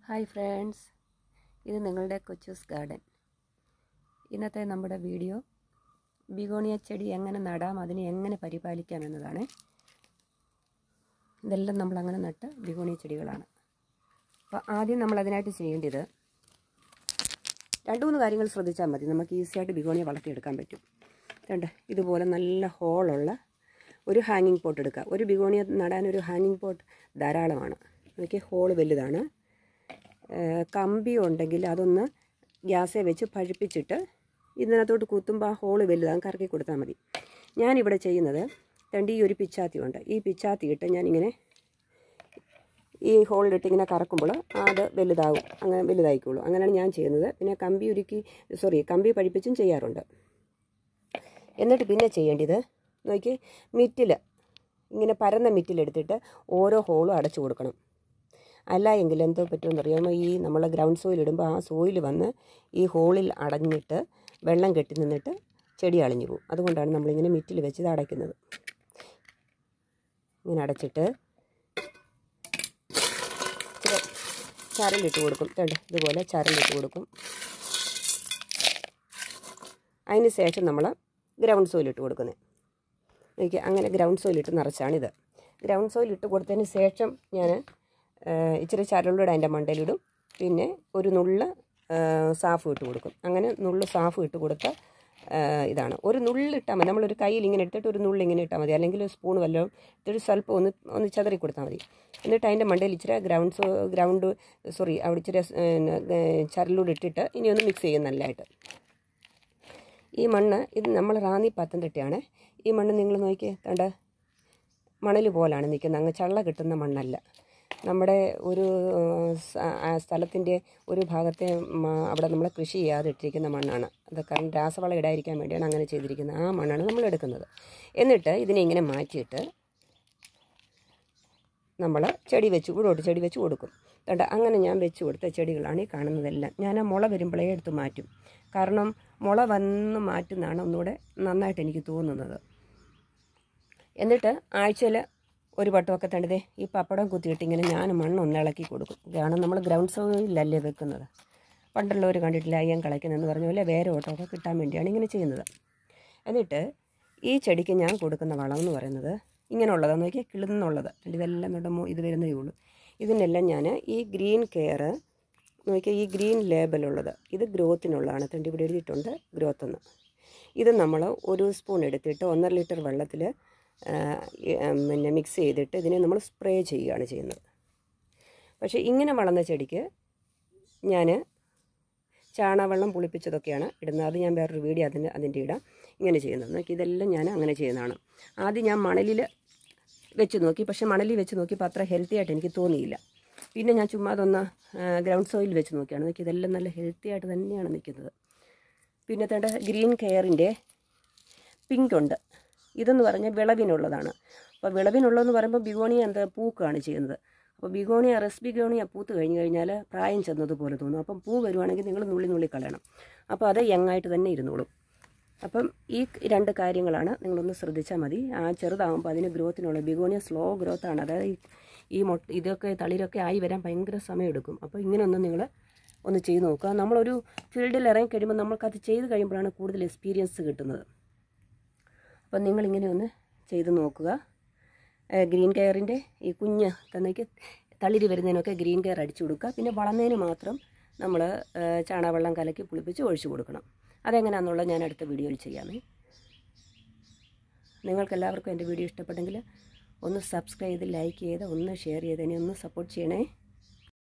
hi friends ഇത് നിങ്ങളുടെ കൊച്ചൂസ് garden ഇന്നത്തെ നമ്മുടെ വീഡിയോ ബിഗോണിയ ചെടി എങ്ങനെ നടാം അതിനെ എങ്ങനെ പരിപാലിക്കാം എന്നതാണ് ഇതെല്ലാം നമ്മൾ അങ്ങനെ നട്ട് ബിഗോണിയ ചെടികളാണ് അപ്പോൾ ആദ്യം നമ്മൾ അതിനായിട്ട് ചെയ്യേണ്ടത് രണ്ട് മൂന്ന് കാര്യങ്ങൾ ശ്രദ്ധിച്ചാൽ മതി നമുക്ക് ഈസിയായിട്ട് ബിഗോണിയ വളർത്തിയെടുക്കാൻ പറ്റും കണ്ട് ഇതുപോലെ നല്ല ഹോളുള്ള ഒരു ഹാങ്ങിങ് പോട്ട് എടുക്കുക ഒരു ബിഗോണിയ നടാൻ ഒരു ഹാങ്ങിങ് പോട്ട് ധാരാളമാണ് എനിക്ക് ഹോള് വലുതാണ് ഏഹ് കമ്പി ഉണ്ടെങ്കിൽ അതൊന്ന് ഗ്യാസേ വെച്ച് പഴുപ്പിച്ചിട്ട് ഇതിനകത്തോട്ട് കുത്തുമ്പോൾ ആ ഹോള് വലുതാണ് കറക്കി കൊടുത്താൽ മതി ഞാനിവിടെ ചെയ്യുന്നത് രണ്ട് ഈ ഒരു പിച്ചാത്തി ഉണ്ട് ഈ പിച്ചാത്തി ഇട്ട് ഞാനിങ്ങനെ ഈ ഹോളിലിട്ട് ഇങ്ങനെ കറക്കുമ്പോൾ അത് വലുതാവും അങ്ങനെ വലുതായിക്കോളൂ അങ്ങനെയാണ് ഞാൻ ചെയ്യുന്നത് പിന്നെ കമ്പി ഉരുക്കി സോറി കമ്പി പഴിപ്പിച്ചും ചെയ്യാറുണ്ട് എന്നിട്ട് പിന്നെ ചെയ്യേണ്ടത് നോക്കി മിറ്റിൽ ഇങ്ങനെ പരന്ന മിറ്റിലെടുത്തിട്ട് ഓരോ ഹോളും അടച്ചു കൊടുക്കണം അല്ല എങ്കിൽ എന്തോ പറ്റുമെന്ന് അറിയാമോ ഈ നമ്മൾ ഗ്രൗണ്ട് സോയിൽ ഇടുമ്പോൾ ആ സോയിൽ വന്ന് ഈ ഹോളിൽ അടഞ്ഞിട്ട് വെള്ളം കെട്ടി നിന്നിട്ട് ചെടി അളിഞ്ഞു പോകും അതുകൊണ്ടാണ് നമ്മളിങ്ങനെ മിറ്റിൽ വെച്ച് ഇത് അടയ്ക്കുന്നത് ഇങ്ങനെ അടച്ചിട്ട് ഇച്ചിരി ചരലിട്ട് കൊടുക്കും തേണ്ട ഇതുപോലെ ചരലിട്ട് കൊടുക്കും അതിന് ശേഷം നമ്മൾ ഗ്രൗണ്ട് സോയിൽ ഇട്ട് കൊടുക്കുന്നത് എനിക്ക് അങ്ങനെ ഗ്രൗണ്ട് സോയിൽ ഇട്ട് നിറച്ചാണിത് ഗ്രൗണ്ട് സോയിൽ ഇട്ട് കൊടുത്തതിന് ശേഷം ഞാൻ ഇച്ചിരി ചരലൂടെ അതിൻ്റെ മണ്ടയിലിടും പിന്നെ ഒരു നുള്ള് സാഫ് ഇട്ട് കൊടുക്കും അങ്ങനെ നുള്ള് സാഫ് ഇട്ട് കൊടുത്ത ഇതാണ് ഒരു നുള്ളിട്ടാൽ മതി നമ്മളൊരു കയ്യിൽ ഇങ്ങനെ എടുത്തിട്ട് ഒരു നുള്ളി ഇങ്ങനെ ഇട്ടാൽ മതി അല്ലെങ്കിൽ ഒരു സ്പൂൺ വല്ലതും ഇത്തിരി സ്വല്പം ഒന്ന് ഒന്ന് ചതറി കൊടുത്താൽ മതി എന്നിട്ട് അതിൻ്റെ മണ്ടയിൽ ഇച്ചിരി ഗ്രൗണ്ട് സോ ഗ്രൗണ്ട് സോറി അവിടെ ഇച്ചിരി ചരലൂടെ ഇട്ടിട്ട് ഇനി ഒന്ന് മിക്സ് ചെയ്യും നല്ലതായിട്ട് ഈ മണ്ണ് ഇത് നമ്മൾ റാന്നി പത്തനംതിട്ടയാണ് ഈ മണ്ണ് നിങ്ങൾ നോക്കിയേ കണ്ട മണൽ പോലാണ് നിൽക്കുന്നത് അങ്ങ് ചള്ള കിട്ടുന്ന മണ്ണല്ല നമ്മുടെ ഒരു സ്ഥലത്തിൻ്റെ ഒരു ഭാഗത്തെ അവിടെ നമ്മൾ കൃഷി ചെയ്യാതെ ഇട്ടിരിക്കുന്ന മണ്ണാണ് അത് കാരണം രാസവളം ഇടാതിരിക്കാൻ വേണ്ടിയാണ് അങ്ങനെ ചെയ്തിരിക്കുന്നത് ആ മണ്ണാണ് നമ്മൾ എടുക്കുന്നത് എന്നിട്ട് ഇതിനെ ഇങ്ങനെ മാറ്റിയിട്ട് നമ്മൾ ചെടി വെച്ച് ഇവിടോട്ട് ചെടി വെച്ച് കൊടുക്കും കണ്ട അങ്ങനെ ഞാൻ വെച്ച് കൊടുത്ത ചെടികളാണ് ഈ കാണുന്നതെല്ലാം ഞാൻ ആ മുള വരുമ്പോഴേ എടുത്ത് മാറ്റും കാരണം മുള വന്ന് മാറ്റുന്നതാണ് ഒന്നുകൂടെ നന്നായിട്ട് എനിക്ക് തോന്നുന്നത് എന്നിട്ട് ആഴ്ചയിൽ ഒരു വട്ടമൊക്കെ തണ്ടതേ ഈ പപ്പടം കുത്തിയിട്ട് ഇങ്ങനെ ഞാൻ മണ്ണ് ഒന്ന് ഇളക്കി കൊടുക്കും കാരണം നമ്മൾ ഗ്രൗണ്ട് സോയിലല്ലേ വെക്കുന്നത് പണ്ടുള്ളവർ കണ്ടിട്ടില്ല അയ്യം കളയ്ക്കുന്നതെന്ന് പറഞ്ഞ പോലെ വേറെ ഓട്ടമൊക്കെ കിട്ടാൻ വേണ്ടിയാണ് ഇങ്ങനെ ചെയ്യുന്നത് എന്നിട്ട് ഈ ചെടിക്ക് ഞാൻ കൊടുക്കുന്ന വളം എന്ന് പറയുന്നത് ഇങ്ങനെയുള്ളതാണ് നോക്കിയാൽ കിളുന്നുള്ളത് ഇതെല്ലാം നമ്മുടെ ഇത് വരുന്നതേ ഉള്ളൂ ഇതിനെല്ലാം ഞാൻ ഈ ഗ്രീൻ കെയർ നോക്കിയാൽ ഈ ഗ്രീൻ ലേബലുള്ളത് ഇത് ഗ്രോത്തിനുള്ളതാണ് തണ്ടി ഇവിടെ എഴുതിയിട്ടുണ്ട് ഗ്രോത്ത് എന്ന് ഇത് നമ്മൾ ഒരു സ്പൂൺ എടുത്തിട്ട് ഒന്നര ലിറ്റർ വെള്ളത്തിൽ പിന്നെ മിക്സ് ചെയ്തിട്ട് ഇതിനെ നമ്മൾ സ്പ്രേ ചെയ്യുകയാണ് ചെയ്യുന്നത് പക്ഷേ ഇങ്ങനെ വളർന്ന ചെടിക്ക് ഞാൻ ചാണകവെള്ളം പുളിപ്പിച്ചതൊക്കെയാണ് ഇടുന്നത് അത് ഞാൻ വേറൊരു വീഡിയോ അതിന് അതിൻ്റെ ഇടാം ഇങ്ങനെ ചെയ്യുന്നത് നോക്കി ഇതെല്ലാം ഞാൻ അങ്ങനെ ചെയ്യുന്നതാണ് ആദ്യം ഞാൻ മണലിൽ വെച്ച് നോക്കി പക്ഷേ മണലിൽ വെച്ച് നോക്കിയപ്പോൾ അത്ര ഹെൽത്തി ആയിട്ട് എനിക്ക് തോന്നിയില്ല പിന്നെ ഞാൻ ചുമ്മാ അതൊന്ന് ഗ്രൗണ്ട് സോയിൽ വെച്ച് നോക്കിയാണ് നോക്കി ഇതെല്ലാം നല്ല ഹെൽത്തി ആയിട്ട് തന്നെയാണ് നിൽക്കുന്നത് പിന്നെ തേണ്ട ഗ്രീൻ കെയറിൻ്റെ പിങ്ക് ഉണ്ട് ഇതെന്ന് പറഞ്ഞാൽ വിളവിനുള്ളതാണ് അപ്പോൾ വിളവിനുള്ളതെന്ന് പറയുമ്പോൾ ബിഗോണിയ എന്താ പൂക്കാണ് ചെയ്യുന്നത് അപ്പോൾ ബിഗോണിയ റെസ് ബിഗോണിയ പൂത്ത് കഴിഞ്ഞ് കഴിഞ്ഞാൽ പ്രായം ചെന്നതുപോലെ തോന്നും അപ്പം പൂ വരുവാണെങ്കിൽ നിങ്ങൾ നുള്ളി നുള്ളി കളയണം അപ്പോൾ അത് യങ്ങായിട്ട് തന്നെ ഇരുന്നോളും അപ്പം ഈ രണ്ട് കാര്യങ്ങളാണ് നിങ്ങളൊന്ന് ശ്രദ്ധിച്ചാൽ മതി ആ ചെറുതാകുമ്പോൾ അതിന് ഗ്രോത്തിനുള്ള ബിഗോണിയ സ്ലോ ഗ്രോത്താണ് അതായത് ഈ മൊട്ട ഇതൊക്കെ തളിരൊക്കെ ആയി വരാൻ ഭയങ്കര സമയമെടുക്കും അപ്പോൾ ഇങ്ങനെയൊന്ന് നിങ്ങൾ ഒന്ന് ചെയ്ത് നോക്കുക നമ്മളൊരു ഫീൽഡിൽ ഇറങ്ങി കഴിയുമ്പോൾ നമ്മൾക്കത് ചെയ്ത് കഴിയുമ്പോഴാണ് കൂടുതൽ എക്സ്പീരിയൻസ് കിട്ടുന്നത് അപ്പം നിങ്ങളിങ്ങനെ ഒന്ന് ചെയ്ത് നോക്കുക ഗ്രീൻ കെയറിൻ്റെ ഈ കുഞ്ഞ് തന്നേക്ക് തളിര് വരുന്നതിനൊക്കെ ഗ്രീൻ കെയർ അടിച്ചു കൊടുക്കുക പിന്നെ വളർന്നതിന് മാത്രം നമ്മൾ ചാണകവെള്ളം കലക്കി പുളിപ്പിച്ച് ഒഴിച്ചു കൊടുക്കണം അതെങ്ങനെയാണെന്നുള്ളത് ഞാൻ അടുത്ത വീഡിയോയിൽ ചെയ്യാമേ നിങ്ങൾക്കെല്ലാവർക്കും എൻ്റെ വീഡിയോ ഇഷ്ടപ്പെട്ടെങ്കിൽ ഒന്ന് സബ്സ്ക്രൈബ് ചെയ്ത് ലൈക്ക് ചെയ്ത് ഒന്ന് ഷെയർ ചെയ്ത് എന്നെ ഒന്ന് സപ്പോർട്ട് ചെയ്യണേ